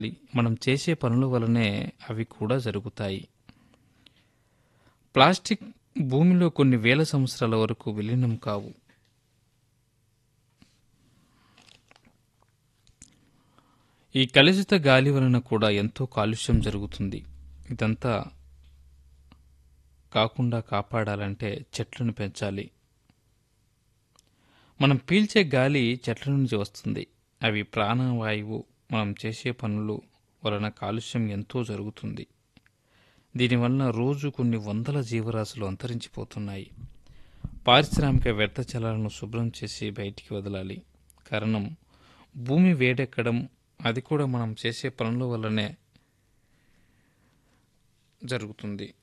మనం చేసే పనుల వలనే అవి కూడా జరుగుతాయి ప్లాస్టిక్ భూమిలో కొన్ని వేల సంవత్సరాల వరకు విలీనం కావు ఈ కలుషిత గాలి వలన కూడా ఎంతో కాలుష్యం జరుగుతుంది ఇదంతా కాకుండా కాపాడాలంటే చెట్లను పెంచాలి మనం పీల్చే గాలి చెట్ల నుంచి వస్తుంది అవి ప్రాణవాయువు మనం చేసే పనులు వలన కాలుష్యం ఎంతో జరుగుతుంది దీనివలన రోజు కొన్ని వందల జీవరాశులు అంతరించిపోతున్నాయి పారిశ్రామిక వ్యర్థ జలాలను శుభ్రం చేసి బయటికి వదలాలి కారణం భూమి వేడెక్కడం అది కూడా మనం చేసే పనుల వల్లనే జరుగుతుంది